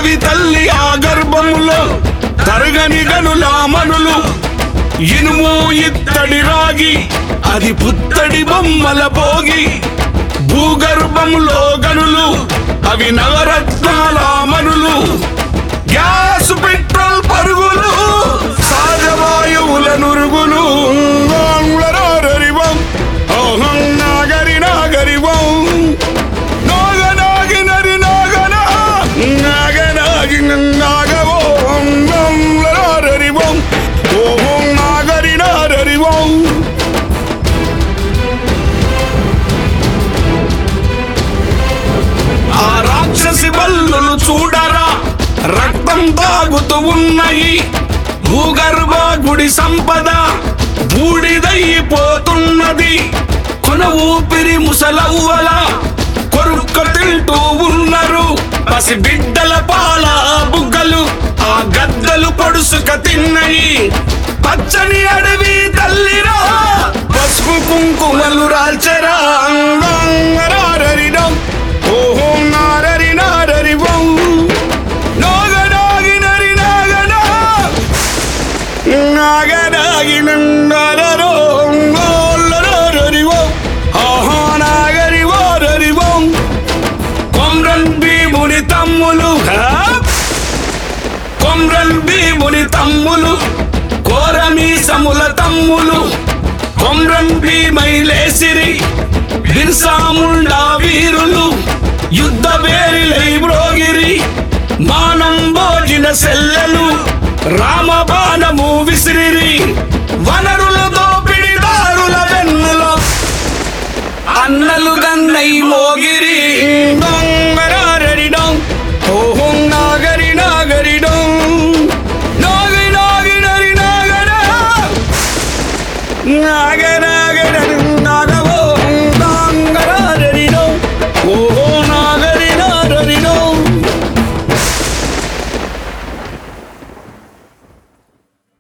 అడవి తల్లి ఆ గర్భములో తరగని గనుల మనులు ఇనుము ఇత్తడి రాగి అది పుత్తడి బొమ్మల భోగి భూగర్భములో గనులు అవి నవరత్నాల మనులు గ్యాస్ పెట్రోల్ పరుగులు సహజవాయువుల నురుగులు ఆంగ్లరారరివం, ఓహం నాగరి నాగరివం. నాగనాగి నరి నాగన, నాగనాగి నాగవో, ఆంగ్లరారరివం, ఓహం నాగరి నారరివం. ఆ రాక్షసి బల్లులు చూడరా రక్తం తాగుతూ ఉన్నాయి భూగర్భ గుడి సంపద బూడిదైపోతున్నది కొన ఊపిరి ముసలవ్వల కొరుక్క తింటూ ఉన్నారు పసి బిడ్డల పాల బుగ్గలు ఆ గద్దలు పొడుసుక తిన్నయి పచ్చని అడవి తల్లిరా పసుపు కుంకుమలు రాల్చరా అంగారరిడం ఓహో నారరి నారరి బౌ నాగనాగి నరి నాగనా నాగనాగి నందరరో నోల్లరరి బౌ ఆహా నాగరి వారరి బౌ కొమ్రన్ భీముని తమ్ములు హా? కొమ్రన్ భీముని తమ్ములు కోరమీసముల తమ్ములు కొమ్రన్ భీమై లేసిరి బిర్సాముండా వీరులు యుద్ధ వేరిలై బ్రోగిరి మానం భోజిన సెల్లెలు రామబాణము విసిరిరి వనరుల దోపిడిదారుల వెన్నులో అన్నలు గన్నై మోగిరి